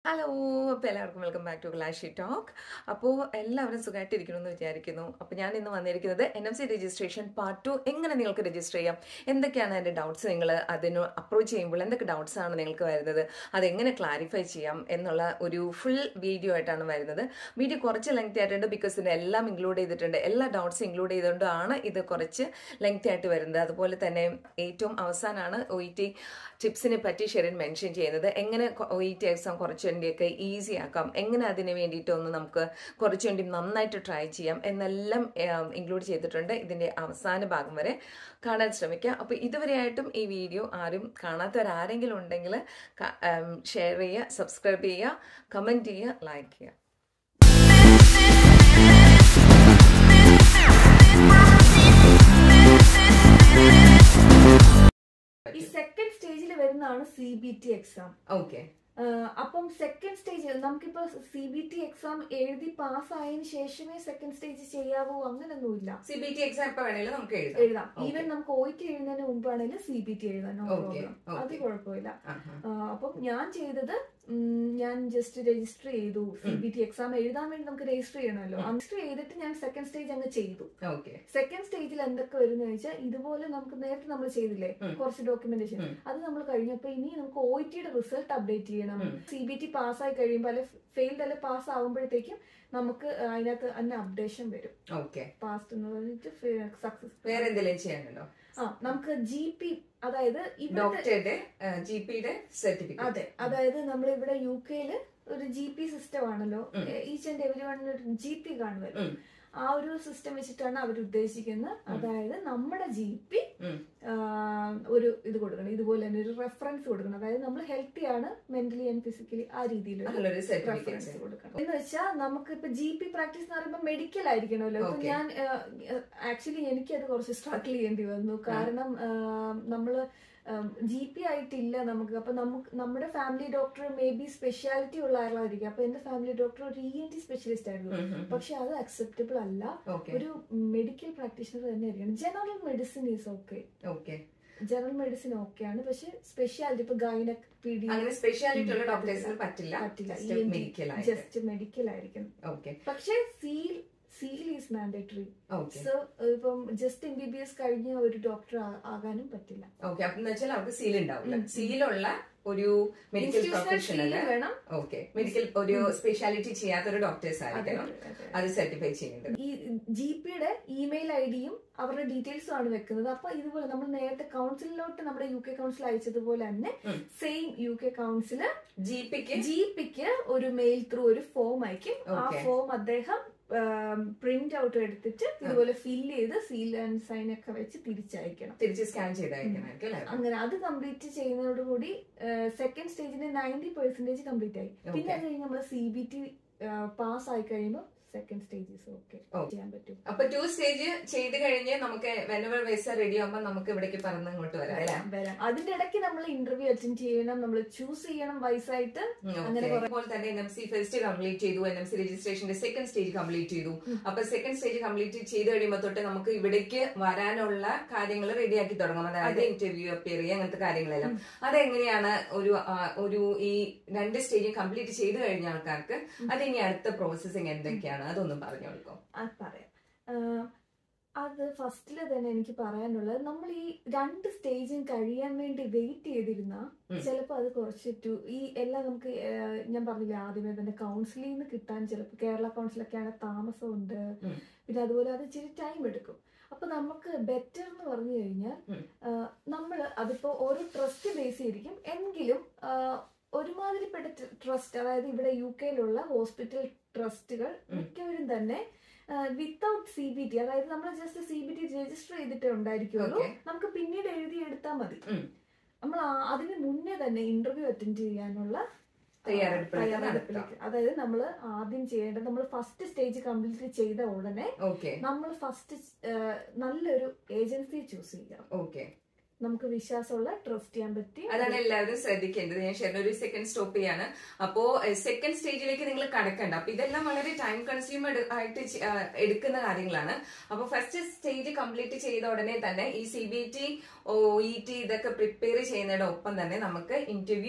Hello അപ്പോൾ എല്ലാവർക്കും welcome back to ക്ലാഷി ടോക്ക് അപ്പോൾ എല്ലാവരും സുഖമായിട്ടിരിക്കണമെന്ന് വിചാരിക്കുന്നു അപ്പോൾ ഞാൻ ഇന്ന് വന്നിരിക്കുന്നത് N M C registration part two എങ്ങനെ നിങ്ങൾക്ക് രജിസ്റ്റർ ചെയ്യാം എന്തൊക്കെയാണ് അതിൻ്റെ ഡൗട്ട്സ് നിങ്ങൾ അതിന് അപ്രോച്ച് ചെയ്യുമ്പോൾ എന്തൊക്കെ ഡൗട്ട്സ് ആണ് നിങ്ങൾക്ക് വരുന്നത് അതെങ്ങനെ ക്ലാരിഫൈ ചെയ്യാം എന്നുള്ള ഒരു ഫുൾ വീഡിയോ ആയിട്ടാണ് വരുന്നത് വീഡിയോ കുറച്ച് ലെങ്തി ആയിട്ടുണ്ട് ബിക്കോസ് ഇതിന് എല്ലാം ഇൻക്ലൂഡ് ചെയ്തിട്ടുണ്ട് എല്ലാ ഡൗട്ട്സും ഇൻക്ലൂഡ് ചെയ്തുകൊണ്ടാണ് ഇത് കുറച്ച് ലെങ്തി ആയിട്ട് വരുന്നത് അതുപോലെ തന്നെ ഏറ്റവും അവസാനമാണ് ഒ ഇ ടി ടിപ്സിനെ പറ്റി ഷെറിൻ മെൻഷൻ ചെയ്യുന്നത് എങ്ങനെ ഒ ഇ ടി എക്സാം കുറച്ചുകൂടിയൊക്കെ ഈസി ആക്കാം എങ്ങനെ അതിന് വേണ്ടിയിട്ടൊന്ന് നമുക്ക് കുറച്ചുകൂടി നന്നായിട്ട് ട്രൈ ചെയ്യാം എന്നെല്ലാം ഇൻക്ലൂഡ് ചെയ്തിട്ടുണ്ട് ഇതിൻ്റെ അവസാന ഭാഗം വരെ കാണാൻ ശ്രമിക്കുക അപ്പോൾ ഇതുവരെയായിട്ടും ഈ വീഡിയോ ആരും കാണാത്തവരാരെങ്കിലും ഉണ്ടെങ്കിൽ ഷെയർ ചെയ്യുക സബ്സ്ക്രൈബ് ചെയ്യുക കമൻറ്റ് ചെയ്യുക ലൈക്ക് ചെയ്യുക ഈ സെക്കൻഡ് സ്റ്റേജിൽ വരുന്നതാണ് C B T exam okay അപ്പം സെക്കൻഡ് സ്റ്റേജ് നമുക്കിപ്പോ സി ബി ടി എക്സാം എഴുതി പാസ്സായതിനു ശേഷമേ സെക്കൻഡ് സ്റ്റേജ് ചെയ്യാവൂ അങ്ങനൊന്നുമില്ല സി ബി ടി എക്സാം ഇപ്പൊ വേണേലും നമുക്ക് എഴുതാം എഴുതാം ഈവൻ നമുക്ക് ഒ ടി എഴുതുന്നതിന് മുമ്പാണെങ്കിലും സി ബി ടി എഴുതാം നോ Okay, പ്രോബ്ലം അത് okay. കുഴപ്പമില്ല ആഹാ. ആ, അപ്പം ഞാൻ ചെയ്തത് ഉം, ഞാൻ ജസ്റ്റ് രജിസ്റ്റർ ചെയ്തു സി ബി ടി എക്സാം എഴുതാൻ വേണ്ടി നമുക്ക് രജിസ്റ്റർ ചെയ്യണമല്ലോ രജിസ്റ്റർ ചെയ്തിട്ട് ഞാൻ സെക്കൻഡ് സ്റ്റേജ് അങ്ങ് ചെയ്തു ഓക്കെ സെക്കൻഡ് സ്റ്റേജിൽ എന്തൊക്കെ വരുന്ന വെച്ചാൽ ഇതുപോലെ നമുക്ക് നേരത്തെ നമ്മൾ ചെയ്തില്ലേ ഉം. കുറച്ച് ഡോക്യുമെന്റേഷൻ ഉം. അത് നമ്മൾ കഴിഞ്ഞപ്പോ ഇനി നമുക്ക് ഒ ടിയുടെ റിസൾട്ട് അപ്ഡേറ്റ് ചെയ്യണം ഉം. സി ബി ടി പാസ്സായി കഴിയുമ്പോൾ അല്ലെ ഫെയിൽഡ് അല്ലെ പാസ് ആകുമ്പോഴത്തേക്കും നമുക്ക് അതിനകത്ത് തന്നെ അപ്ഡേഷൻ വരും ഓക്കെ പാസ്റ്റ് എന്ന് പറഞ്ഞിട്ട് സക്സസ് വേറെ എന്തെങ്കിലും ചെയ്യാനുണ്ടോ ആ നമുക്ക് ജി പി അതായത് ഇവിടുത്തെ ഡോക്ടറുടെ ജി പിയുടെ സർട്ടിഫിക്കറ്റ് അതെ അതായത് നമ്മൾ ഇവിടെ യു കെയില് ഒരു ജി പി സിസ്റ്റം ആണല്ലോ ഉം. ഈച്ച് ആൻഡ് എവരി വൺ ഒരു ജി പി കാണുമല്ലോ ഉം. ആ ഒരു സിസ്റ്റം വെച്ചിട്ടാണ് അവർ ഉദ്ദേശിക്കുന്നത് അതായത് നമ്മുടെ ജി പി ഉം. ഒരു ഇത് കൊടുക്കണം ഇതുപോലെ തന്നെ ഒരു റെഫറൻസ് കൊടുക്കണം അതായത് നമ്മൾ ഹെൽത്തി ആണ് മെന്റലി ആൻഡ് ഫിസിക്കലി ആ രീതിയിൽ നല്ലൊരു റെഫറൻസ് സർട്ടിഫിക്കറ്റ് കൊടുക്കണം എന്ന് വെച്ചാൽ നമുക്ക് ഇപ്പൊ ജി പി പ്രാക്ടീസ് എന്ന് പറയുമ്പോൾ മെഡിക്കൽ ആയിരിക്കണമല്ലോ ഇപ്പൊ Okay. ഞാൻ ആക്ച്വലി എനിക്കത് കുറച്ച് സ്ട്രഗിൾ ചെയ്യേണ്ടി വന്നു കാരണം നമ്മള് ജി പി ആയിട്ടില്ല നമുക്ക് അപ്പൊ നമുക്ക് നമ്മുടെ family doctor maybe speciality ഉള്ള ആളായിരിക്കും അപ്പൊ എന്റെ ഫാമിലി ഡോക്ടർ ഒരു ഇ എൻ ടി സ്പെഷ്യലിസ്റ്റ് ആയിരുന്നു പക്ഷെ അത് അക്സെപ്റ്റബിൾ അല്ല ഓക്കെ ഒരു മെഡിക്കൽ പ്രാക്ടീഷണർ തന്നെ ആയിരിക്കണം general medicine is okay okay general medicine ഓക്കെയാണ് പക്ഷെ സ്പെഷ്യാലിറ്റി ഇപ്പൊ ഗൈനക് പി ഡി അങ്ങനെ സ്പെഷ്യാലിറ്റി ഉള്ള ഡോക്ടേഴ്സിന് പറ്റില്ല പറ്റില്ല മെഡിക്കൽ ആയിട്ട് ജസ്റ്റ് മെഡിക്കൽ ആയിരിക്കണം ഓക്കെ പക്ഷെ seal seal is mandatory okay so ഇപ്പം just M B B S കഴിഞ്ഞ ഒരു ഡോക്ടർ ആകാനും പറ്റില്ല ഓക്കെ അപ്പൊ വെച്ചാൽ അവർക്ക് സീൽ ഉണ്ടാവില്ല ഉം. സീലുള്ള ഒരു മെഡിക്കൽ Institutional പ്രൊഫഷണൽ seal വേണം ഓക്കെ മെഡിക്കൽ ഒരു ഉം. സ്പെഷ്യാലിറ്റി ചെയ്യാത്ത ഒരു ഡോക്ടേഴ്സ് അതെ, ആയിരിക്കണം അതെ, അതെ. അത് സർട്ടിഫൈ ചെയ്യേണ്ടത് ഈ ജി പിയുടെ ഇമെയിൽ ഐ ഡിയും അവരുടെ ഡീറ്റെയിൽസും ആണ് വെക്കുന്നത് അപ്പൊ ഇതുപോലെ നമ്മൾ നേരത്തെ കൗൺസിലിലോട്ട് നമ്മുടെ യു കെ കൗൺസിൽ അയച്ചതുപോലെ തന്നെ ഉം. Same U K council G പിക്ക് ജി പിക്ക് ഒരു മെയിൽ ത്രൂ ഒരു ഫോം അയക്കും ആ Okay. ഫോം അദ്ദേഹം പ്രിന്റ് ഔട്ട് എടുത്തിട്ട് ഇതുപോലെ ഫില്ല് ചെയ്ത് സീൽ ആൻഡ് സൈൻ ഒക്കെ വെച്ച് തിരിച്ചയക്കണം തിരിച്ച് സ്കാൻ ചെയ്തായിരിക്കണം അല്ലേ അങ്ങനെ അത് കംപ്ലീറ്റ് ചെയ്യുന്നതോടുകൂടി സെക്കൻഡ് സ്റ്റേജിന്റെ നയൻറ്റി പെർസെന്റേജ് കംപ്ലീറ്റ് ആയി പിന്നെ Okay. അത് കഴിഞ്ഞ് നമ്മൾ സി ബി ടി പാസ് ആയി കഴിയുമ്പോൾ സെക്കൻഡ് സ്റ്റേജസ് ഓക്കെ Oh. ചെയ്യാൻ പറ്റും അപ്പൊ ടു സ്റ്റേജ് ചെയ്ത് കഴിഞ്ഞ് നമുക്ക് വെനവർ വൈസ റെഡി ആകുമ്പോൾ നമുക്ക് ഇവിടേക്ക് പറന്ന് ഇങ്ങോട്ട് വരാം അല്ലേ വരാം വരാം അതിന്റെ ഇടയ്ക്ക് നമ്മൾ ഇന്റർവ്യൂ അറ്റൻഡ് ചെയ്യണം നമ്മൾ ചൂസ് ചെയ്യണം വയസ്സായിട്ട് അങ്ങനെ Okay. കുറെ- അതുപോലെ തന്നെ N M C first complete ചെയ്തു എൻ എം സി രജിസ്ട്രേഷന്റെ സെക്കൻഡ് സ്റ്റേജ് കംപ്ലീറ്റ് ചെയ്തു ഉം. അപ്പൊ സെക്കൻഡ് സ്റ്റേജ് കംപ്ലീറ്റ് ചെയ്ത് കഴിയുമ്പോൾ തൊട്ട് നമുക്ക് ഇവിടേക്ക് വരാനുള്ള കാര്യങ്ങൾ റെഡിയാക്കി തുടങ്ങും അതായത് അതെ. ഇന്റർവ്യൂ അപ്പിയർ ചെയ്യുക അങ്ങനത്തെ കാര്യങ്ങളെല്ലാം ഉം. അതെങ്ങനെയാണ് ഒരു ആ, ഒരു ഈ രണ്ട് സ്റ്റേജ് കംപ്ലീറ്റ് ചെയ്ത് കഴിഞ്ഞ ആൾക്കാർക്ക് ഉം. അത് ഇനി അടുത്ത പ്രോസസ്സിങ് എന്തൊക്കെയാണ് അതൊന്നും പറഞ്ഞു കൊടുക്കും അത് പറയാം ആഹ് അത് ഫസ്റ്റിൽ തന്നെ എനിക്ക് പറയാനുള്ളത് നമ്മൾ ഈ രണ്ട് സ്റ്റേജും കഴിയാൻ വേണ്ടി വെയിറ്റ് ചെയ്തിരുന്ന ഉം. ചിലപ്പോൾ അത് കുറച്ച് ടു ഈ എല്ലാം നമുക്ക് ആഹ് ഞാൻ പറഞ്ഞില്ലേ ആദ്യമേ തന്നെ കൗൺസിലിൽ നിന്ന് കിട്ടാൻ ചിലപ്പോൾ കേരള കൗൺസിലൊക്കെ ആണെങ്കിൽ താമസമുണ്ട് ഉം. പിന്നെ അതുപോലെ അത് ഇച്ചിരി ടൈം എടുക്കും അപ്പൊ നമുക്ക് ബെറ്റർ എന്ന് പറഞ്ഞു കഴിഞ്ഞാൽ ഉം. നമ്മൾ അതിപ്പോ ഓരോ ട്രസ്റ്റ് ബേസ് ചെയ്തിരിക്കും എങ്കിലും ആഹ് ഒരുമാതിരിപ്പെട്ട ട്രസ്റ്റ് അതായത് ഇവിടെ യു കെയിലുള്ള ഹോസ്പിറ്റൽ ട്രസ്റ്റുകൾ ഉം. മിക്കവരും തന്നെ വിത്തൗട്ട് സി ബി ടി അതായത് നമ്മൾ just C B T register ചെയ്തിട്ടേ ഉണ്ടായിരിക്കുള്ളൂ Okay. നമുക്ക് പിന്നീട് എഴുതി എടുത്താൽ മതി ഉം. നമ്മൾ ആ- അതിന് മുന്നേ തന്നെ ഇന്റർവ്യൂ അറ്റൻഡ് ചെയ്യാനുള്ള ആ, തയ്യാറെടുപ്പിലേക്ക് തയ്യാറെടുപ്പിലേക്ക് അതായത് നമ്മൾ ആദ്യം ചെയ്യേണ്ടത് നമ്മൾ ഫസ്റ്റ് സ്റ്റേജ് കംപ്ലീറ്റ് ചെയ്ത ഉടനെ ഓക്കെ നമ്മൾ ഫസ്റ്റ് നല്ലൊരു ഏജൻസി ചൂസ് ചെയ്യുക ഓക്കെ നമുക്ക് വിശ്വാസമുള്ള ട്രസ്റ്റ് ചെയ്യാൻ പറ്റി അതാണ് എല്ലാവരും ശ്രദ്ധിക്കേണ്ടത് ഞാൻ ഷെറിന് ഒരു സെക്കൻഡ് സ്റ്റോപ്പ് ചെയ്യാണ് അപ്പോ സെക്കൻഡ് സ്റ്റേജിലേക്ക് നിങ്ങൾ കടക്കണ്ട അപ്പൊ ഇതെല്ലാം വളരെ ടൈം കൺസ്യൂമർ ആയിട്ട് ചെ- ആ, എടുക്കുന്ന കാര്യങ്ങളാണ് അപ്പൊ ഫസ്റ്റ് സ്റ്റേജ് കംപ്ലീറ്റ് ചെയ്ത ഉടനെ തന്നെ ഈ C B T O E T ഇതൊക്കെ പ്രിപ്പയർ ചെയ്യുന്നതിന്റെ ഒപ്പം തന്നെ നമുക്ക് ഇന്റർവ്യൂ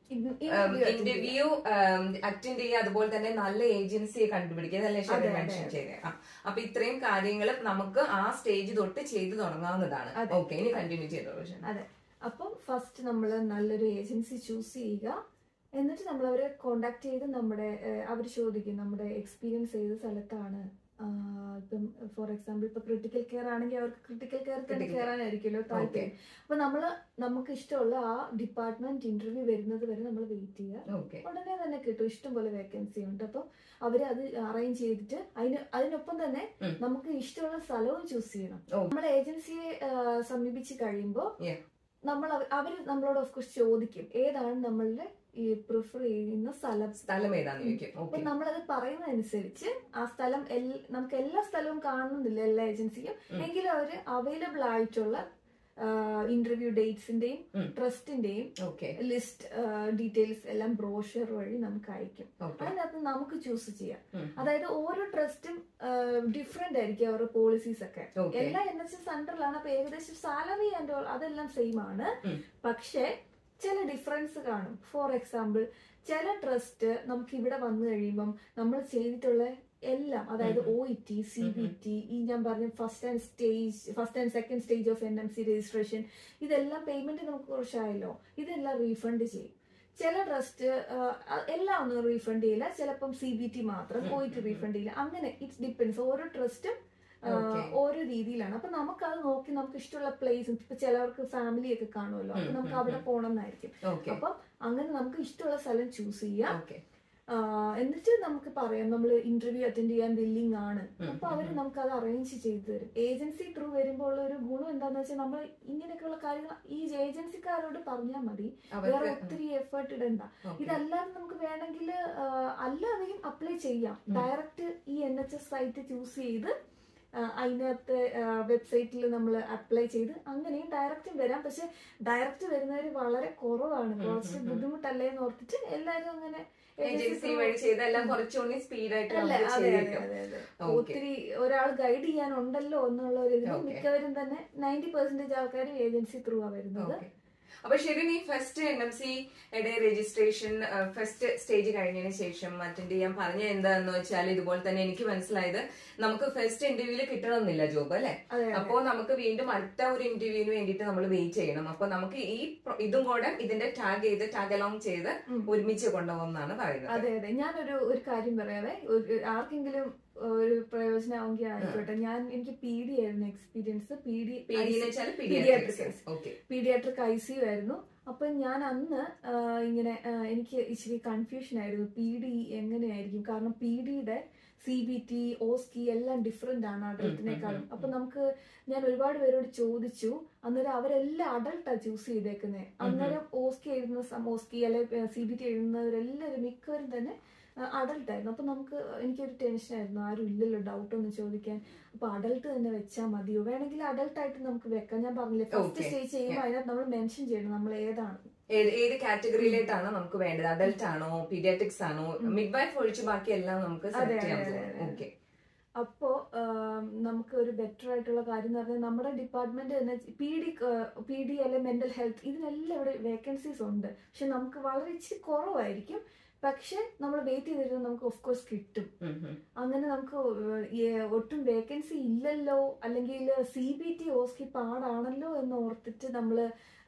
ഇന്റർവ്യൂ അറ്റൻഡ് ചെയ്യുക അതുപോലെ തന്നെ നല്ല ഏജൻസിയെ കണ്ടുപിടിക്കുക ഇതല്ലേ അതെ, ഷെറി അതെ, മെൻഷൻ അതെ. ചെയ്തത് ആ. അപ്പൊ ഇത്രയും കാര്യങ്ങൾ നമുക്ക് ആ സ്റ്റേജ് തൊട്ട് ചെയ്തു തുടങ്ങാവുന്നതാണ് അതെ. ഓക്കെ ഇനി കണ്ടിന്യൂ ചെയ്തോളൂ ഷെറി. അതെ അപ്പം ഫസ്റ്റ് നമ്മൾ നല്ലൊരു ഏജൻസി ചൂസ് ചെയ്യുക എന്നിട്ട് നമ്മൾ അവരെ കോണ്ടാക്ട് ചെയ്ത് നമ്മുടെ അവർ ചോദിക്കും നമ്മുടെ എക്സ്പീരിയൻസ് ഏത് സ്ഥലത്താണ് ആഹ് ഇപ്പം ഫോർ എക്സാമ്പിൾ ഇപ്പൊ ക്രിട്ടിക്കൽ കെയർ ആണെങ്കിൽ അവർക്ക് ക്രിട്ടിക്കൽ കെയർ തന്നെ Critical care. കയറാനായിരിക്കുമല്ലോ താല്പര്യം അപ്പൊ നമ്മൾ നമുക്ക് ഇഷ്ടമുള്ള ആ ഡിപ്പാർട്ട്മെന്റ് ഇന്റർവ്യൂ വരുന്നത് വരെ നമ്മൾ വെയിറ്റ് ചെയ്യുക ഓക്കെ ഉടനെ തന്നെ കിട്ടും ഇഷ്ടംപോലെ വേക്കൻസി ഉണ്ട് അപ്പം അവര് അത് അറേഞ്ച് ചെയ്തിട്ട് അതിന് അതിനൊപ്പം തന്നെ ഉം. നമുക്ക് ഇഷ്ടമുള്ള സ്ഥലവും ചൂസ് ചെയ്യണം ഓ. നമ്മൾ ഏജൻസിയെ സമീപിച്ച് കഴിയുമ്പോൾ Yeah. നമ്മൾ അവ- അവര് നമ്മളോട് ഓഫ് കോഴ്സ് ചോദിക്കും ഏതാണ് നമ്മളുടെ ഈ പ്രിഫർ ചെയ്യുന്ന സ്ഥലം സ്ഥലം ഏതാന്ന് ചോദിക്കും അപ്പൊ ഓക്കെ നമ്മളത് പറയുന്നതനുസരിച്ച് ആ സ്ഥലം എൽ- നമുക്ക് എല്ലാ സ്ഥലവും കാണുന്നില്ല എല്ലാ ഏജൻസിക്കും ഉം. എങ്കിലും അവര് അവൈലബിൾ ആയിട്ടുള്ള ഇന്റർവ്യൂ ഡേറ്റ്സിന്റെയും ഉം. ട്രസ്റ്റിന്റെയും ഓക്കെ ലിസ്റ്റ് ഡീറ്റെയിൽസ് എല്ലാം ബ്രോഷർ വഴി നമുക്ക് അയക്കും ഓക്കെ അതിനകത്ത് നമുക്ക് ചൂസ് ചെയ്യാം ഉം. അതായത് ഓരോ ട്രസ്റ്റും ഡിഫറെന്റ് ആയിരിക്കും അവരുടെ പോളിസീസ് ഒക്കെ ഓക്കെ എല്ലാ എൻ എച്ച് എസ് സെന്ററിലാണ് അപ്പൊ ഏകദേശം സാലറി ആൻഡ് അതെല്ലാം സെയിം ആണ് ഉം. പക്ഷേ ചില ഡിഫറൻസ് കാണും ഫോർ എക്സാമ്പിൾ ചില ട്രസ്റ്റ് നമുക്ക് ഇവിടെ വന്നു കഴിയുമ്പം നമ്മൾ ചെയ്തിട്ടുള്ള എല്ലാം അതായത് O E T C B T ഈ ഞാൻ പറഞ്ഞ first and stage first and second stage of N M C registration ഇതെല്ലാം പേയ്മെന്റ് നമുക്ക് കുറച്ചായല്ലോ ഇതെല്ലാം റീഫണ്ട് ചെയ്യും ചില ട്രസ്റ്റ് എല്ലാം ഒന്നും റീഫണ്ട് ചെയ്യില്ല ചിലപ്പം സി ബി ടി മാത്രം ഉം, ഒ ഇ ടി ഉം, റീഫണ്ട് ചെയ്യില്ല അങ്ങനെ ഇറ്റ്സ് ഡിപ്പെൻസ് ഓരോ ട്രസ്റ്റും Okay. ഓരോ രീതിയിലാണ് അപ്പൊ നമുക്കത് നോക്കി നമുക്ക് ഇഷ്ടമുള്ള പ്ലേസ് ഇപ്പൊ ചിലവർക്ക് ഫാമിലി ഒക്കെ കാണുമല്ലോ അപ്പൊ ഉം, നമുക്ക് ഉം, അവിടെ ഉം. പോകണം എന്നായിരിക്കും ഓക്കെ അപ്പൊ അങ്ങനെ നമുക്ക് ഇഷ്ടമുള്ള സ്ഥലം ചൂസ് ചെയ്യാം ഓക്കെ ആ, എന്നിട്ട് നമുക്ക് പറയാം നമ്മൾ ഇന്റർവ്യൂ അറ്റൻഡ് ചെയ്യാൻ വില്ലിംഗ് ആണ് ഉം, അപ്പൊ അവര് ഉം. നമുക്ക് അത് അറേഞ്ച് ചെയ്തു തരും ഏജൻസി ത്രൂ വരുമ്പോൾ ഉള്ള ഒരു ഗുണം എന്താന്ന് വെച്ചാൽ നമ്മൾ ഇങ്ങനെയൊക്കെയുള്ള കാര്യങ്ങൾ ഈ ഏജൻസിക്കാരോട് പറഞ്ഞാൽ മതി വേറെ അവർക്ക് ഒത്തിരി എഫേർട്ട് ഇടണ്ട ഓക്കെ ഇതല്ലാതെ നമുക്ക് വേണമെങ്കിൽ അല്ലാതെയും അപ്ലൈ ചെയ്യാം ഉം. ഡയറക്റ്റ് ഈ N H S site choose ചെയ്ത് ആ, അതിനകത്ത് വെബ്സൈറ്റിൽ നമ്മൾ അപ്ലൈ ചെയ്ത് അങ്ങനെയും ഡയറക്റ്റും വരാം പക്ഷെ ഡയറക്റ്റ് വരുന്നവർ വളരെ കുറവാണ് ഉം, കുറച്ച് ഉം, ഉം. ബുദ്ധിമുട്ടല്ലേ എന്ന് ഓർത്തിട്ട് എല്ലാവരും അങ്ങനെ ഏജൻസി വഴി ചെയ്തെല്ലാം കുറച്ചുകൂടി സ്പീഡായിട്ട് അല്ലേ നമുക്ക് അതെ ചെയ്യാൻ അതെ പറ്റും അതെ അതെ Okay. ഒത്തിരി ഒരാൾ ഗൈഡ് ചെയ്യാനുണ്ടല്ലോ എന്നുള്ള ഒരു ഇതിൽ Okay. മിക്കവരും തന്നെ നയൻറ്റി പെർസെന്റേജ് ആൾക്കാരും ഏജൻസി ത്രൂ ആ വരുന്നത് ഓക്കെ അപ്പൊ ശരി നീ ഫസ്റ്റ് എൻ എം സി യുടെ രജിസ്ട്രേഷൻ ഫസ്റ്റ് സ്റ്റേജ് കഴിഞ്ഞതിന് ശേഷം അറ്റൻഡ് ചെയ്യാൻ പറഞ്ഞ എന്താന്ന് വെച്ചാൽ ഇതുപോലെ തന്നെ എനിക്ക് മനസ്സിലായത് നമുക്ക് ഫസ്റ്റ് ഇന്റർവ്യൂല് കിട്ടണമെന്നില്ല ജോബ് അല്ലെ അതെ അതെ അപ്പോ നമുക്ക് വീണ്ടും അടുത്ത ഒരു ഇന്റർവ്യൂവിന് വേണ്ടിയിട്ട് നമ്മൾ വെയിറ്റ് ചെയ്യണം അപ്പൊ നമുക്ക് ഈ പ്ര- ഇതും കൂടെ ഇതിന്റെ ടാഗ് ചെയ്ത് ടാഗ് അലോങ് ചെയ്ത് ഉം. ഒരുമിച്ച് കൊണ്ടുപോകുന്നതാണ് പറയുന്നത് അതെ അതെ ഞാനൊരു ഒരു കാര്യം പറയാവേ ഒരു- ആർക്കെങ്കിലും ഒരു പ്രയോജനമാവുമെങ്കിൽ ആയിക്കോട്ടെ ഞാൻ എനിക്ക് പി ഡി ആയിരുന്നു experience P D P D എന്ന് വെച്ചാൽ Pediatrics. Paediatrics okay paediatric I C ആയിരുന്നു അപ്പൊ ഞാൻ അന്ന് ആ, ഇങ്ങനെ ആ, എനിക്ക് ഇച്ചിരി കൺഫ്യൂഷൻ ആയിരുന്നു പി ഡി എങ്ങനെയായിരിക്കും കാരണം പി ഡിയുടെ സി ബി ടി ഓസ്കി എല്ലാം ഡിഫറെന്റ് ആണ് അഡൾട്ടിനേക്കാളും ഉം, ഉം. അപ്പൊ നമുക്ക് ഞാൻ ഒരുപാട് പേരോട് ചോദിച്ചു അന്നേരം അവരെല്ലാം അഡൾട്ടാ ചൂസ് ചെയ്തേക്കുന്നത് അന്നേരം ഓസ്കി എഴുതുന്ന സം- ഓസ്കി അല്ലെ സി ബി ടി എഴുതുന്നവരെല്ലാവരും മിക്കവരും തന്നെ അഡൾട്ട് ആയിരുന്നു അപ്പൊ നമുക്ക് എനിക്കൊരു ടെൻഷൻ ആയിരുന്നു ആരും ഇല്ലല്ലോ ഡൗട്ട് ഒന്നും ചോദിക്കാൻ അപ്പൊ അഡൾട്ട് തന്നെ വെച്ചാൽ മതിയോ വേണമെങ്കിൽ അഡൾട്ട് ആയിട്ട് നമുക്ക് വെക്കാം ഞാൻ പറഞ്ഞില്ലേ ഫസ്റ്റ് Okay. സ്റ്റേജ് ചെയ്യുമ്പോൾ അതിനകത്ത് നമ്മൾ മെൻഷൻ ചെയ്യണം നമ്മൾ ഏതാണ് ഏത് ഏത് കാറ്റഗറിയിലേക്കാണ് നമുക്ക് വേണ്ടത് അഡൽട്ട് ആണോ പീഡിയാട്രിക്സ് ആണോ ഉം. മിഡ് വൈഫ് ഒഴിച്ച് ബാക്കി എല്ലാം നമുക്ക് അതെ, സെലക്ട് ചെയ്യാൻ അതെ, പോകും അതെ, അതെ. ഓക്കെ അപ്പോ ആം, നമുക്ക് ഒരു ബെറ്റർ ആയിട്ടുള്ള കാര്യം എന്ന് പറഞ്ഞാൽ നമ്മുടെ ഡിപ്പാർട്ട്മെന്റ് തന്നെ പി ഡി പി ഡി അല്ലെ മെന്റൽ ഹെൽത്ത് ഇതിനെല്ലാം ഇവിടെ വേക്കൻസീസ് ഉണ്ട് പക്ഷെ നമുക്ക് വളരെ ഇച്ചിരി കുറവായിരിക്കും പക്ഷെ നമ്മൾ വെയിറ്റ് ചെയ്തിരുന്ന നമുക്ക് ഓഫ് കോഴ്സ് കിട്ടും അങ്ങനെ നമുക്ക് ഏ- ഒട്ടും വേക്കൻസി ഇല്ലല്ലോ അല്ലെങ്കിൽ സി ബി ടി ഓസ്കി പാടാണല്ലോ എന്ന് ഓർത്തിട്ട് നമ്മൾ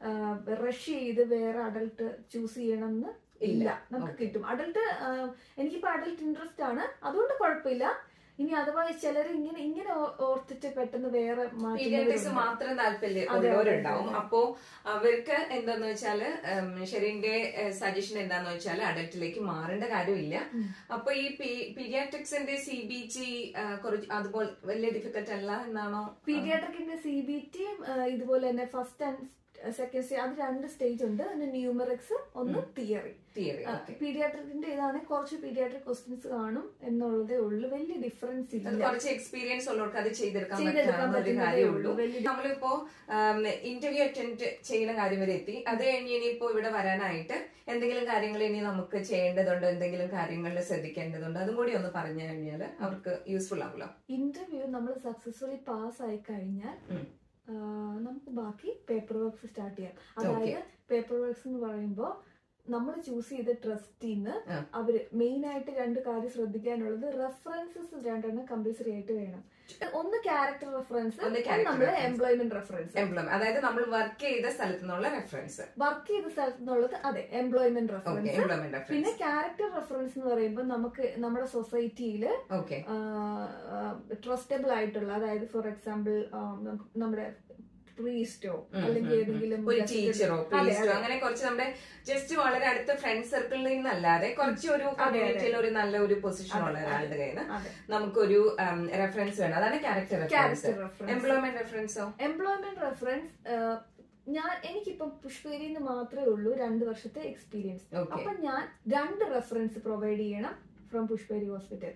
റഷ് ചെയ്ത് വേറെ അഡൾട്ട് ചൂസ് ചെയ്യണമെന്ന് ഇല്ല. ഇല്ല നമുക്ക് Okay. കിട്ടും അഡൾട്ട് എനിക്കിപ്പോ അഡൾട്ട് ഇൻട്രസ്റ്റ് ആണ് അതുകൊണ്ട് കുഴപ്പമില്ല ഇനി അഥവാ ചിലർ ഇങ്ങനെ ഇങ്ങനെ ഓ- ഓർത്തിട്ട് പെട്ടെന്ന് വേറെ പീഡിയാട്രിക്സ് മാറ്റുന്നവരുണ്ട്. മാത്രം താല്പര്യം അതെ, അതെ, ഉള്ളവരുണ്ടാവും അതെ. അപ്പോ അവർക്ക് എന്താന്ന് വെച്ചാല് ഷെറിന്റെ സജഷൻ എന്താന്ന് വെച്ചാൽ അഡൽട്ടിലേക്ക് മാറേണ്ട കാര്യമില്ല ഉം. അപ്പൊ ഈ പീഡിയാട്രിക്സിന്റെ സി ബി ജി കുറച്ച് അതുപോലെ വലിയ ഡിഫിക്കൽട്ട് അല്ല എന്നാണോ പീഡിയാട്രിക്കിന്റെ സി ബി ടി ഇതുപോലെ തന്നെ ഫസ്റ്റ് ആൻഡ് സെക്കൻഡ് സ്റ്റേജ് അത് രണ്ട് സ്റ്റേജ് ഉണ്ട് അതിന് ന്യൂമറിക്സ് ഒന്ന് തിയറി തിയറി ഓക്കെ പീഡിയാട്രിക്കിന്റെ ഇതാണെങ്കിൽ കുറച്ച് പീഡിയാട്രിക് ക്വസ്റ്റ്യൻസ് കാണും എന്നുള്ളതേ ഉള്ളൂ വലിയ ഡിഫറൻസ് അത് ഇല്ല കുറച്ച് എക്സ്പീരിയൻസ് ഉള്ളവർക്ക് അത് ചെയ്തെടുക്കാൻ ചെയ്തെടുക്കാൻ പറ്റാവുന്ന ഒരു പറ്റുന്നതേ കാര്യമുള്ളൂ ഉള്ളൂ. വലിയ നമ്മളിപ്പോ ഇന്റർവ്യൂ അറ്റൻഡ് ചെയ്യുന്ന കാര്യം വരെ എത്തി അത് കഴിഞ്ഞ് ഇനിയിപ്പോ ഇവിടെ വരാനായിട്ട് എന്തെങ്കിലും കാര്യങ്ങൾ ഇനി നമുക്ക് ചെയ്യേണ്ടതുണ്ടോ എന്തെങ്കിലും കാര്യങ്ങളിൽ ശ്രദ്ധിക്കേണ്ടതുണ്ടോ അതും കൂടി ഒന്ന് പറഞ്ഞു കഴിഞ്ഞാൽ അവർക്ക് യൂസ്ഫുൾ ആവുമല്ലോ ഇന്റർവ്യൂ നമ്മൾ സക്സസ്ഫുള്ളി പാസ് ആയി കഴിഞ്ഞാൽ ഉം. ആ, നമുക്ക് ബാക്കി പേപ്പർ വർക്ക്സ് സ്റ്റാർട്ട് ചെയ്യാം അതായത് പേപ്പർ വർക്ക്സ് എന്ന് പറയുമ്പോൾ നമ്മൾ ചൂസ് ചെയ്ത ട്രസ്റ്റിന്ന് ആ. അവര് മെയിൻ ആയിട്ട് രണ്ട് കാര്യം ശ്രദ്ധിക്കാനുള്ളത് റെഫറൻസസ് രണ്ടെണ്ണം കമ്പൽസറി ആയിട്ട് വേണം ഒന്ന് ക്യാരക്ടർ റെഫറൻസ് ഒന്ന് character നമ്മുടെ reference. എംപ്ലോയ്മെന്റ് റെഫറൻസ് എംപ്ലോയ്മെന്റ് അതായത് നമ്മൾ വർക്ക് ചെയ്ത സ്ഥലത്തു നിന്നുള്ള റെഫറൻസ് വർക്ക് ചെയ്ത സ്ഥലത്ത് നിന്നുള്ളത് അതെ എംപ്ലോയ്മെന്റ് ഓക്കെ റെഫറൻസ് എംപ്ലോയ്മെന്റ് പിന്നെ റെഫറൻസ് ക്യാരക്ടർ റെഫറൻസ് എന്ന് പറയുമ്പോൾ നമുക്ക് നമ്മുടെ സൊസൈറ്റിയിൽ ഓക്കെ ട്രസ്റ്റബിൾ ആയിട്ടുള്ള അതായത് ഫോർ എക്സാമ്പിൾ നമ്മുടെ പ്രീസ്റ്റോ ഉം, അല്ലെങ്കിൽ ഉം, ഉം. ഏതെങ്കിലും ഒരു just- ടീച്ചറോ അതെ, പ്രീസ്റ്റോ അതെ. അങ്ങനെ കുറച്ച് നമ്മുടെ ജസ്റ്റ് വളരെ അടുത്ത ഫ്രണ്ട് സർക്കിളിൽ നിന്നല്ലാതെ കുറച്ച് ഒരു അതെ. കമ്മ്യൂണിറ്റിയിൽ ഒരു നല്ല ഒരു പൊസിഷൻ ഉള്ള അതെ, ഒരാളുടെ കയ്യിൽ നിന്ന് അതെ നമുക്കൊരു റെഫറൻസ് വേണം അതാണ് character reference character reference employment റെഫറൻസോ എംപ്ലോയ്മെന്റ് റെഫറൻസ് ഞാൻ എനിക്കിപ്പം പുഷ്പേരിന്ന് മാത്രമേ ഉള്ളൂ രണ്ട് വർഷത്തെ എക്സ്പീരിയൻസ് ഓക്കെ അപ്പൊ ഞാൻ രണ്ട് റെഫറൻസ് പ്രൊവൈഡ് ചെയ്യണം ഫ്രം പുഷ്പേരി ഹോസ്പിറ്റൽ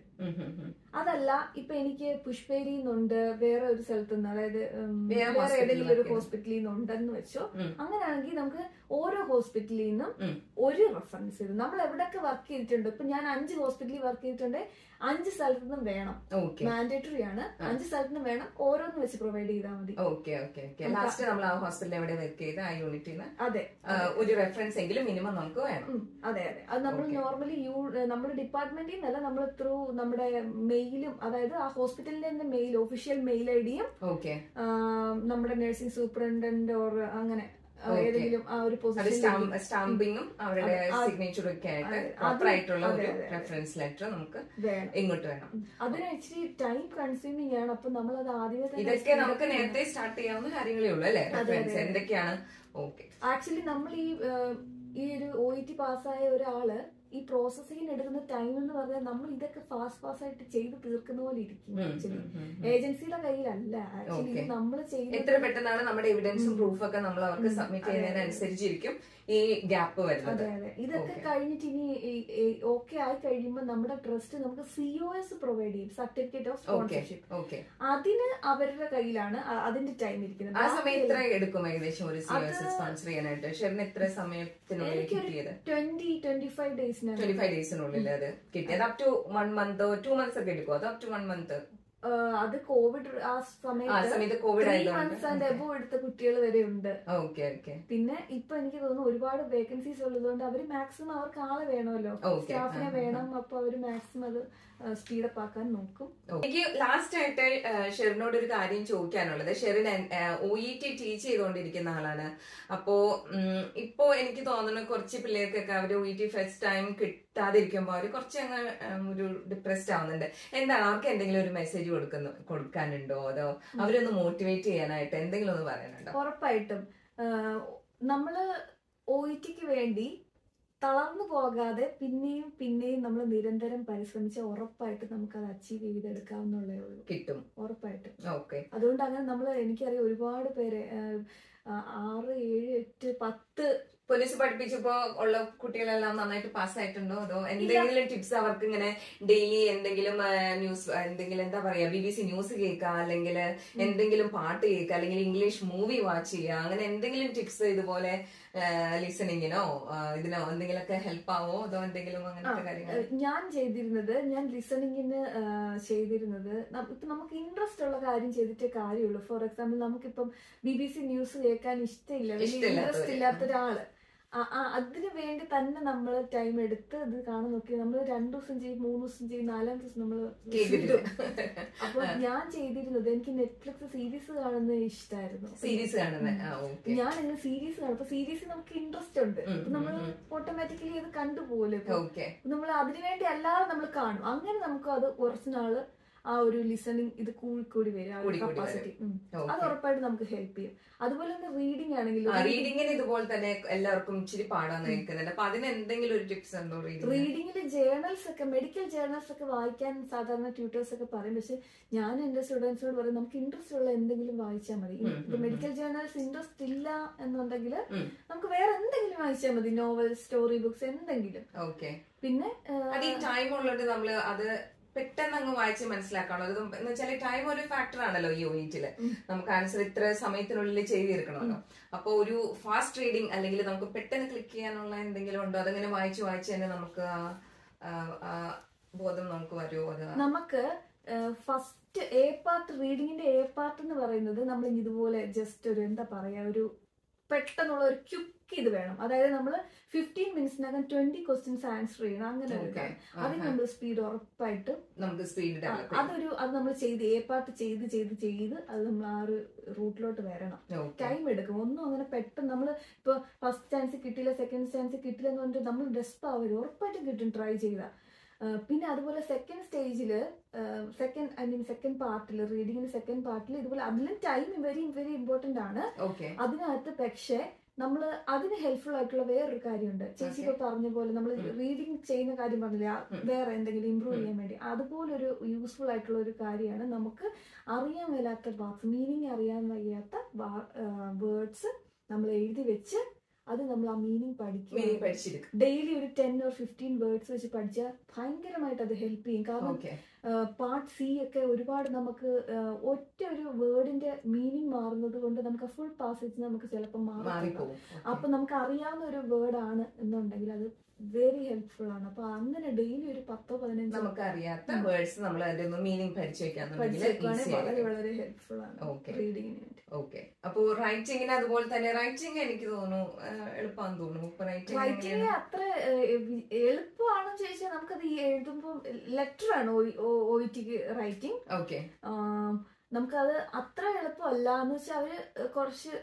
അതല്ല ഇപ്പൊ എനിക്ക് പുഷ്പേരി നിന്നുണ്ട് വേറെ ഒരു സ്ഥലത്ത് നിന്ന് അതായത് ഉം, വേറെ വേറെ hospital ഏതെങ്കിലും ഒരു ൽ ഹോസ്പിറ്റലിൽ നിന്ന് ഉണ്ടെന്ന് വെച്ചോ ഉം. അങ്ങനെയാണെങ്കിൽ നമുക്ക് ഓരോ ഹോസ്പിറ്റലിൽ നിന്നും ഉം. ഒരു റെഫറൻസ് ചെയ്തു നമ്മൾ എവിടെയൊക്കെ വർക്ക് ചെയ്തിട്ടുണ്ട് ഇപ്പൊ ഞാൻ അഞ്ച് ഹോസ്പിറ്റലിൽ വർക്ക് ചെയ്തിട്ടുണ്ട് അഞ്ച് സ്ഥലത്തു നിന്നും വേണം ഓക്കെ മാൻഡേറ്ററി ആണ് ആ. അഞ്ച് സ്ഥലത്ത് നിന്നും വേണം ഓരോന്ന് വെച്ച് പ്രൊവൈഡ് ചെയ്താൽ മതി ഓക്കെ ഓക്കെ ഓക്കെ ലാസ്റ്റ് നമ്മൾ ആ ഹോസ്പിറ്റലിൽ എവിടെ വർക്ക് ചെയ്ത് ആ യൂണിറ്റിൽ നിന്ന് അതെ ഒരു റെഫറൻസ് എങ്കിലും മിനിമം നമുക്ക് വേണം ഉം, അതെ അതെ അത് നമ്മൾ Okay. നോർമലി യൂ നമ്മുടെ ഡിപ്പാർട്ട്മെന്റിൽ നിന്നല്ല നമ്മൾ ത്രൂ നമ്മുടെ മെയിലും അതായത് ആ ഹോസ്പിറ്റലിന്റെ തന്നെ മെയിൽ ഒഫീഷ്യൽ മെയിൽ ഐ ഡിയും ഓക്കെ നമ്മുടെ നഴ്സിംഗ് സൂപ്രണ്ടന്റ് ഓർ അങ്ങനെ ആ, Okay. ഏതെങ്കിലും ആ ഒരു അത് പൊസിഷൻ സ്റ്റാമ്പിങ്ങും അവരുടെ അതെ, ആ- സിഗ്നേച്ചറും ഒക്കെ ആയിട്ട് അതെ, പ്രോപ്പർ അത് ആയിട്ടുള്ള അതെ, ഒരു അതെ, അതെ. റെഫറൻസ് ലെറ്റർ നമുക്ക് വേണം ഇങ്ങോട്ട് വേണം അതിന് ഇച്ചിരി ടൈം കൺസ്യൂമിങ് ആണ് അപ്പൊ നമ്മൾ അത് ആദ്യമേ ഇതൊക്കെ നമുക്ക് നേരത്തെ സ്റ്റാർട്ട് ചെയ്യാവുന്ന കാര്യങ്ങളേ ഉള്ളൂ അല്ലേ അതെ, റെഫറൻസ് അതെ. എന്തൊക്കെയാണ് ഓക്കെ ആക്ച്വലി നമ്മൾ ഈ ആ, ഈ ഒരു ഒ ഇ ടി പാസ്സായ ഒരാള് ഈ പ്രോസസ്സിങ്ങിന് എടുക്കുന്ന ടൈം എന്ന് പറഞ്ഞാൽ നമ്മൾ ഇതൊക്കെ ഫാസ്റ്റ് ഫാസ്റ്റ് ആയിട്ട് ചെയ്ത് തീർക്കുന്ന പോലെ ഇരിക്കും ആക്ച്വലി ഏജൻസിയുടെ കയ്യിലല്ല ആക്ച്വലി Okay. നമ്മൾ എത്ര ചെയ്യുന്നത് പെട്ടെന്നാണ് നമ്മുടെ എവിഡൻസും ഉം. പ്രൂഫും ഒക്കെ നമ്മൾ അവർക്ക് ഉം, സബ്മിറ്റ് അതെ, അതെ. ചെയ്യുന്നതിനനുസരിച്ചിരിക്കും ഈ ഗ്യാപ്പ് വരുന്നത് അതെ അതെ ഇതൊക്കെ Okay. കഴിഞ്ഞിട്ട് ഇനി ഓക്കെ ആയി കഴിയുമ്പോൾ നമ്മുടെ ട്രസ്റ്റ് നമുക്ക് സി ഒ എസ് പ്രൊവൈഡ് ചെയ്യും certificate of okay sponsorship okay അതിന് അവരുടെ കയ്യിലാണ് അ- അതിന്റെ ടൈം ഇരിക്കുന്നത് ആ സമയം എത്ര എടുക്കും ഏകദേശം ഒരു സി എസ് അത് സ്പോൺസർ ചെയ്യാനായിട്ട് ഷെറിന് എത്ര സമയത്തിനുള്ളിൽ എനിക്കൊരു കിട്ടിയത് ട്വന്റി ട്വന്റി ഫൈവ് ട്വന്റി ഡേയ്സിനാണ് ഫൈവ് ഡേയ്സിനുള്ളിൽ അത് കിട്ടിയത് up to one month two months ഒക്കെ എടുക്കും അത് അപ് ടു വൺ മന്ത് അത് കോവിഡ് ആ ആ സമയത്ത് സമയത്ത് കോവിഡ് ത്രീ ആയതുകൊണ്ട് മന്ത്സ് ആൻഡ് എബോ എടുത്ത കുട്ടികൾ വരെ ഉണ്ട് ഓക്കെ ഓക്കെ പിന്നെ ഇപ്പൊ എനിക്ക് തോന്നുന്നു ഒരുപാട് വേക്കൻസീസ് ഉള്ളതുകൊണ്ട് അവര് മാക്സിമം അവർക്ക് ആളെ വേണമല്ലോ Okay. സ്റ്റാഫിനെ ആ, ആ, വേണം അപ്പൊ അവര് മാക്സിമം അത് സ്പീഡപ്പ് ആക്കാൻ നോക്കും എനിക്ക് ലാസ്റ്റ് ആയിട്ട് ആ, ഷെറിനോട് ഒരു കാര്യം ചോദിക്കാനുള്ളത് Sherin O E T teach ചെയ്തുകൊണ്ടിരിക്കുന്ന ആളാണ് അപ്പോ ഉം, ഇപ്പോ എനിക്ക് തോന്നുന്നു കുറച്ച് പിള്ളേർക്കൊക്കെ അവർ O E T first time കിട്ടാതിരിക്കുമ്പോൾ അവർ കുറച്ച് അങ്ങ് ഉം, ഒരു ഡിപ്രസ്ഡ് ആവുന്നുണ്ട് എന്താണ് അവർക്ക് എന്തെങ്കിലും ഒരു മെസ്സേജ് കൊടുക്കുന്നു കൊടുക്കാനുണ്ടോ അതോ അവരൊന്ന് മോട്ടിവേറ്റ് ചെയ്യാനായിട്ട് എന്തെങ്കിലും ഒന്ന് പറയാനുണ്ടോ ഉറപ്പായിട്ടും ആഹ് നമ്മള് ഒ ഇ ടിക്ക് വേണ്ടി തളർന്നു പോകാതെ പിന്നെയും പിന്നെയും നമ്മൾ നിരന്തരം പരിശ്രമിച്ചാൽ ഉറപ്പായിട്ടും നമുക്ക് അത് അച്ചീവ് ചെയ്തെടുക്കാവുന്നുള്ളേ ഉള്ളൂ കിട്ടും ഉറപ്പായിട്ടും ഓക്കെ അതുകൊണ്ട് അങ്ങനെ നമ്മൾ എനിക്കറിയാം ഒരുപാട് പേര് ആഹ് ആ- ആറ് ഏഴ് എട്ട് പത്ത് പോലീസ് പഠിപ്പിച്ചപ്പോ ഉള്ള കുട്ടികളെല്ലാം നന്നായിട്ട് പാസ്സായിട്ടുണ്ടോ അതോ എന്തെങ്കിലും ടിപ്സ് അവർക്ക് ഇങ്ങനെ ഡെയിലി എന്തെങ്കിലും ന്യൂസ് എന്തെങ്കിലും എന്താ പറയാ ബി ബി സി ന്യൂസ് കേൾക്കുക അല്ലെങ്കിൽ എന്തെങ്കിലും പാട്ട് കേൾക്കുക അല്ലെങ്കിൽ ഇംഗ്ലീഷ് മൂവി വാച്ച് ചെയ്യുക അങ്ങനെ എന്തെങ്കിലും ടിപ്സ് ഇതുപോലെ ലിസണിങ്ങിനോ ഇതിനോ എന്തെങ്കിലുമൊക്കെ ഹെൽപ്പ് ആവോ അതോ എന്തെങ്കിലും അങ്ങനത്തെ കാര്യങ്ങൾ ഏഹ് ഞാൻ ചെയ്തിരുന്നത് ഞാൻ ലിസണിങ്ങിന് ചെയ്തിരുന്നത് ന- ഇപ്പൊ നമുക്ക് ഇൻട്രസ്റ്റ് ഉള്ള കാര്യം ചെയ്തിട്ടേ കാര്യമുള്ളൂ ഫോർ എക്സാമ്പിൾ നമുക്കിപ്പം ബി ബി സി ന്യൂസ് കേൾക്കാൻ ഇഷ്ടമില്ല വലിയ ഇഷ്ടമില്ലാത്തവര്. ഇൻട്രസ്റ്റ് ഇല്ലാത്ത ഒരാള് ആ- ആ, അതിന് വേണ്ടി തന്നെ നമ്മൾ ടൈം എടുത്ത് അത് കാണാൻ നോക്കി നമ്മൾ രണ്ടു ദിവസം ചെയ്യും മൂന്ന് ദിവസം ചെയ്യും നാലാം ദിവസം നമ്മൾ കേൾക്കില്ല അപ്പൊ ഞാൻ ചെയ്തിരുന്നത് എനിക്ക് നെറ്റ്ഫ്ലിക്സ് സീരീസ് കാണുന്നത് ഇഷ്ടമായിരുന്നു സീരീസ് കാണുന്നത് ആ ഓക്കെ ഞാൻ അങ്ങനെ സീരീസ് കാണും അപ്പൊ സീരീസ് നമുക്ക് ഇൻട്രസ്റ്റ് ഉണ്ട് ഉം, അപ്പൊ നമ്മൾ ഉം, ഉം. ഓട്ടോമാറ്റിക്കലി അത് കണ്ടുപോലും ഇപ്പൊ ഓക്കെ നമ്മൾ അതിനുവേണ്ടി അല്ലാതെ നമ്മൾ കാണും അങ്ങനെ നമുക്ക് അത് കുറച്ച് നാള് ആ ഒരു ലിസണിങ് ഇത് കൂടി കൂടി വരും ആ ഒരു കൂടി കൂടി കപ്പാസിറ്റി അത് ഓക്കെ ഉറപ്പായിട്ട് നമുക്ക് ഹെൽപ്പ് ചെയ്യും അതുപോലെ തന്നെ റീഡിംഗ് ആണെങ്കിലും റീഡിങ്ങിന് ഇതുപോലെ തന്നെ എല്ലാവർക്കും ഇച്ചിരി പാടാന്ന് കേൾക്കുന്നുണ്ട് അപ്പൊ അതിന് എന്തെങ്കിലും ഒരു ടിപ്സ് ഉണ്ടോ റീഡിംഗ് റീഡിങ്ങിൽ ജേർണൽസ് ഒക്കെ മെഡിക്കൽ ജേർണൽസ് ഒക്കെ വായിക്കാൻ സാധാരണ ട്യൂട്ടേഴ്സ് ഒക്കെ പറയും പക്ഷെ ഞാൻ എന്റെ സ്റ്റുഡൻസിനോട് പറയും നമുക്ക് ഇൻട്രസ്റ്റ് ഉള്ള എന്തെങ്കിലും വായിച്ചാൽ മതി ഉം, ഉം, ഉം. മെഡിക്കൽ ജേർണൽസ് ഇൻട്രസ്റ്റ് ഇല്ല എന്നുണ്ടെങ്കിൽ ഉം. നമുക്ക് വേറെ എന്തെങ്കിലും വായിച്ചാൽ മതി നോവൽ സ്റ്റോറി ബുക്സ് എന്തെങ്കിലും ഓക്കെ പിന്നെ അത് ഈ ടൈം ഉള്ളത് നമ്മള് അത് പെട്ടെന്ന് അങ്ങ് വായിച്ച് മനസ്സിലാക്കണം അത് എന്ന് വെച്ചാൽ ടൈം ഒരു ഫാക്ടർ ആണല്ലോ ഈ യൂണിറ്റില് ഉം. നമുക്ക് ആൻസർ ഇത്ര സമയത്തിനുള്ളിൽ ചെയ്ത് തീർക്കണമല്ലോ അപ്പൊ ഒരു ഫാസ്റ്റ് റീഡിങ് അല്ലെങ്കിൽ നമുക്ക് പെട്ടെന്ന് ക്ലിക്ക് ചെയ്യാനുള്ള എന്തെങ്കിലും ഉണ്ടോ അതങ്ങനെ വായിച്ച് വായിച്ച് തന്നെ നമുക്ക് ആ ആ, ആ ബോധം നമുക്ക് വരുമോ അത് നമുക്ക് ഫസ്റ്റ് എ പാർട്ട് റീഡിങ്ങിന്റെ എ പാർട്ട് എന്ന് പറയുന്നത് നമ്മൾ ഇതുപോലെ ജസ്റ്റ് ഒരു എന്താ പറയാ ഒരു പെട്ടെന്നുള്ള ഒരു ക്യുക്ക് ഇത് വേണം അതായത് നമ്മൾ ഫിഫ്റ്റീൻ മിനിറ്റ്സിനകം ട്വന്റി ക്വസ്റ്റ്യൻസ് ആൻസർ ചെയ്യണം അങ്ങനെ ഒരു Okay. ഇതാണ് അതിന് ആഹാ. നമ്മൾ സ്പീഡ് ഉറപ്പായിട്ടും നമുക്ക് സ്പീഡ് ആ, ഡെവലപ്പ് അതൊരു അത് നമ്മൾ ചെയ്ത് എ പാർട്ട് ചെയ്ത് ചെയ്ത് ചെയ്ത് അത് നമ്മൾ ആ ഒരു റൂട്ടിലോട്ട് വരണം ടൈം എടുക്കും ഒന്നും അങ്ങനെ പെട്ടെന്ന് നമ്മൾ ഇപ്പൊ ഫസ്റ്റ് ചാൻസ് കിട്ടിയില്ല സെക്കൻഡ് ചാൻസ് കിട്ടില്ല എന്ന് പറഞ്ഞിട്ട് നമ്മൾ ഡെസ്പ് ആവരുത് ഉറപ്പായിട്ടും കിട്ടും ട്രൈ ചെയ്ത പിന്നെ അതുപോലെ സെക്കൻഡ് സ്റ്റേജിൽ സെക്കൻഡ് ഐ മീൻ സെക്കൻഡ് പാർട്ടിൽ റീഡിങ്ങിന്റെ സെക്കൻഡ് പാർട്ടിൽ ഇതുപോലെ അതിലും ടൈം വെരി വെരി ഇമ്പോർട്ടന്റ് ആണ് ഓക്കെ അതിനകത്ത് പക്ഷേ നമ്മൾ അതിന് ഹെൽപ്ഫുൾ ആയിട്ടുള്ള വേറൊരു കാര്യമുണ്ട് ചേച്ചി ഇപ്പൊ പറഞ്ഞ പോലെ നമ്മൾ ഉം. റീഡിങ് ചെയ്യുന്ന കാര്യം പറഞ്ഞില്ല ഉം. വേറെ എന്തെങ്കിലും ഇമ്പ്രൂവ് ഉം. ചെയ്യാൻ വേണ്ടി അതുപോലെ ഒരു യൂസ്ഫുൾ ആയിട്ടുള്ള ഒരു കാര്യമാണ് നമുക്ക് അറിയാൻ വയ്യാത്ത വാക്സ് മീനിങ് അറിയാൻ വയ്യാത്ത വേർഡ്സ് നമ്മൾ എഴുതി വെച്ച് അത് നമ്മൾ ആ മീനിങ് പഠിക്കുക മീനിങ് പഠിച്ചെടുക്കും ഡെയിലി ഒരു ടെൻ ഓർ ഫിഫ്റ്റീൻ വേർഡ്സ് വെച്ച് പഠിച്ചാൽ ഭയങ്കരമായിട്ട് അത് ഹെൽപ്പ് ചെയ്യും കാരണം ഓക്കെ പാർട്ട് സി ഒക്കെ ഒരുപാട് നമുക്ക് ആ, ഒറ്റ ഒരു വേർഡിന്റെ മീനിങ് മാറുന്നത് കൊണ്ട് നമുക്ക് ഫുൾ പാസേജ് നമുക്ക് ചിലപ്പോൾ മാറി മാറിപ്പോകും അപ്പൊ നമുക്ക് അറിയാവുന്ന ഒരു വേർഡ് ആണ് എന്നുണ്ടെങ്കിൽ അത് വെരി ഹെൽപ്ഫുൾ ആണ് അപ്പൊ അങ്ങനെ ഡെയിലി ഒരു പത്തോ പതിനഞ്ചോ നമുക്ക് അറിയാത്ത വേർഡ്സ് നമ്മൾ അതിന്റെ ഒന്ന് മീനിങ് പഠിച്ചു വെക്കാന്നുണ്ടെങ്കിൽ പഠിച്ചേക്കുവാണെങ്കിൽ ഈസി വളരെ ആയിരിക്കും വളരെ ഹെൽപ്ഫുൾ ആണ് Okay. റീഡിങ്ങിന് വേണ്ടി ഓക്കെ അപ്പൊ റൈറ്റിങ്ങിന് അതുപോലെ തന്നെ റൈറ്റിംഗ് എനിക്ക് തോന്നുന്നു ആ, എളുപ്പമാണെന്ന് തോന്നുന്നു ഇപ്പൊ റൈറ്റിംഗ് റൈറ്റിംഗ് അത്ര എളുപ്പമാണെന്ന് ചോദിച്ചാൽ നമുക്കത് ഈ എഴുതുമ്പോൾ ലെറ്റർ ആണ് ഒ ടിക്ക് റൈറ്റിംഗ് ഓക്കെ ആം, നമുക്കത് അത്ര എളുപ്പമല്ല എന്ന് വെച്ചാൽ അവര് കുറച്ച്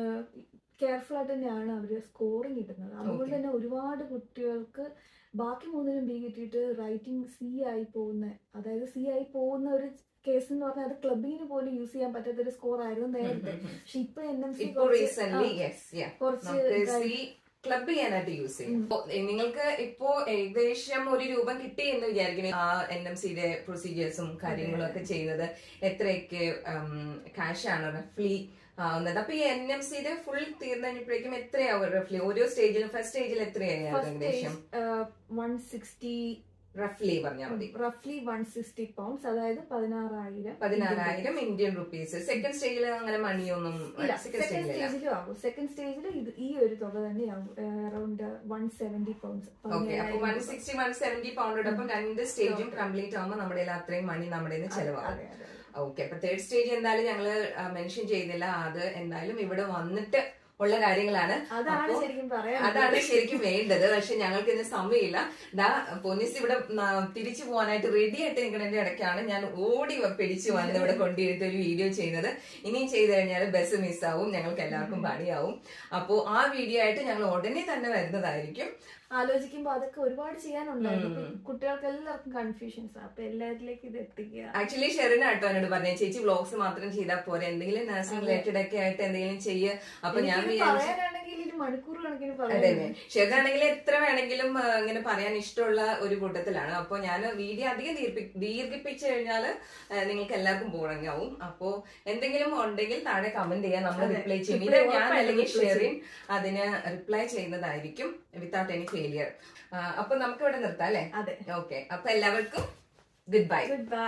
കെയർഫുൾ ആയിട്ട് തന്നെയാണ് അവര് സ്കോറിങ് ഇടുന്നത് അതുകൊണ്ട് Okay. തന്നെ ഒരുപാട് കുട്ടികൾക്ക് ബാക്കി മൂന്നിനും ബി കിട്ടിയിട്ട് റൈറ്റിംഗ് സി ആയി പോകുന്ന അതായത് സി ആയി പോകുന്ന ഒരു കേസ് എന്ന് പറഞ്ഞാൽ അത് ക്ലബിങ്ങിന് പോലും യൂസ് ചെയ്യാൻ പറ്റാത്ത ഒരു സ്കോർ ആയിരുന്നു നേരത്തെ പക്ഷെ ഇപ്പൊ എൻ എം സി ഇപ്പൊ റീസെന്റ് യെസ് യാ കുറച്ച് നമുക്ക് guide- സി ക്ലബ് ചെയ്യാനായിട്ട് യൂസ് ചെയ്യും അപ്പൊ നിങ്ങൾക്ക് ഇപ്പോ ഏകദേശം ഒരു രൂപം കിട്ടി എന്ന് വിചാരിക്കുന്നു ആ എൻ എം സിയുടെ പ്രൊസീജിയേഴ്സും കാര്യങ്ങളും ഒക്കെ ചെയ്യുന്നത് എത്രയൊക്കെ ക്യാഷ് ആണ് റഫ്ലി ആവുന്നത് അപ്പൊ ഈ എൻ എം സിയുടെ ഫുൾ തീർന്നു കഴിഞ്ഞപ്പോഴേക്കും എത്രയാവും റഫ്ലി ഓരോ സ്റ്റേജിലും ഫസ്റ്റ് സ്റ്റേജിൽ എത്രയായിരുന്നു ഫസ്റ്റ് ഏകദേശം വൺ സിക്സ്റ്റി റഫ്ലി പറഞ്ഞാൽ മതി റഫ്ലി വൺ സിക്സ്റ്റി പൗണ്ട്സ് അതായത് പതിനാറായിരം പതിനാറായിരം ഇന്ത്യൻ റുപ്പീസ് സെക്കൻഡ് സ്റ്റേജിൽ അങ്ങനെ മണിയൊന്നും ഇല്ല സെക്കൻഡ് സെക്കൻഡ് സ്റ്റേജിലില്ല സ്റ്റേജിലും ആകും സെക്കൻഡ് സ്റ്റേജിൽ ഇത് ഈ ഒരു തുക തന്നെയാകും around one seventy pounds okay അപ്പൊ വൺ സിക്സ്റ്റി വൺ സെവന്റി പൗണ്ടോടൊപ്പം രണ്ട് സ്റ്റേജും കംപ്ലീറ്റ് ആവുമ്പോൾ നമ്മുടെ കയ്യിൽ അത്രയും മണി നമ്മുടെ കയ്യിൽ നിന്ന് ചെലവാകും ഓക്കെ അപ്പൊ തേർഡ് സ്റ്റേജ് എന്തായാലും ഞങ്ങള് മെൻഷൻ ചെയ്യുന്നില്ല അത് എന്തായാലും ഇവിടെ വന്നിട്ട് ഉള്ള കാര്യങ്ങളാണ് അതാണ് അപ്പൊ ശരിക്കും പറയാൻ അതാണ് ശരിക്കും വേണ്ടത് പക്ഷെ ഞങ്ങൾക്ക് ഇന്ന് സമയമില്ല ദാ പോലീസ് ഇവിടെ ന- തിരിച്ചു പോകാനായിട്ട് റെഡി ആയിട്ട് നിൽക്കുന്നതിന്റെ ഇടയ്ക്കാണ് ഞാൻ ഓടി വ- പിടിച്ചു വന്ന് ഇവിടെ കൊണ്ടിരുത്തി ഒരു വീഡിയോ ചെയ്യുന്നത് ഇനിയും ചെയ്തു കഴിഞ്ഞാൽ ബസ് മിസ്സാവും ഞങ്ങൾക്ക് എല്ലാവർക്കും പണിയാവും അപ്പോ ആ വീഡിയോ ആയിട്ട് ഞങ്ങൾ ഉടനെ തന്നെ വരുന്നതായിരിക്കും ആലോചിക്കുമ്പോ അതൊക്കെ ഒരുപാട് ചെയ്യാനുണ്ടായിരുന്നു ഇപ്പൊ കുട്ടികൾക്ക് എല്ലാവർക്കും കൺഫ്യൂഷൻസ് അപ്പൊ എല്ലാവരിലേക്ക് ഇത് എത്തിക്കുക ആക്ച്വലി ഷെറിന കേട്ടോ എന്നോട് പറഞ്ഞു ചേച്ചി വ്ളോഗ്സ് മാത്രം ചെയ്താൽ പോരെ എന്തെങ്കിലും നഴ്സിംഗ് റിലേറ്റഡ് ഒക്കെ ആയിട്ട് എന്തെങ്കിലും ചെയ്യ അപ്പൊ ഞാൻ എനിക്കിത് വിചാരിച്ചു പറയാനാണെങ്കിൽ ഒരു മണിക്കൂർ കണക്കിന് അതെ പറയാൻ അതെ ഷെറിനാണെങ്കിൽ എത്ര വേണമെങ്കിലും ആ, ഇങ്ങനെ പറയാൻ ഇഷ്ടമുള്ള ഒരു കൂട്ടത്തിലാണ് അപ്പൊ ഞാൻ വീഡിയോ അധികം ദീർഘി- ദീർഘിപ്പിച്ചു കഴിഞ്ഞാൽ നിങ്ങൾക്ക് എല്ലാവർക്കും ബോറിംഗ് ആവും അപ്പോ എന്തെങ്കിലും ഉണ്ടെങ്കിൽ താഴെ കമന്റ് ചെയ്യാൻ നമ്മൾ അതെ. റിപ്ലൈ ചെയ്യും Reply ഇത് ഞാൻ ഉറപ്പായിട്ടും അല്ലെങ്കിൽ reply ചെയ്യും. ഷെറിൻ അതിന് റിപ്ലൈ ചെയ്യുന്നതായിരിക്കും വിത്തൗട്ട് എനി ഫെയിലിയർ അപ്പൊ നമുക്ക് ഇവിടെ നിർത്താം അല്ലേ അതെ ഓക്കെ അപ്പൊ എല്ലാവർക്കും ഗുഡ് ബൈ ഗുഡ് ബൈ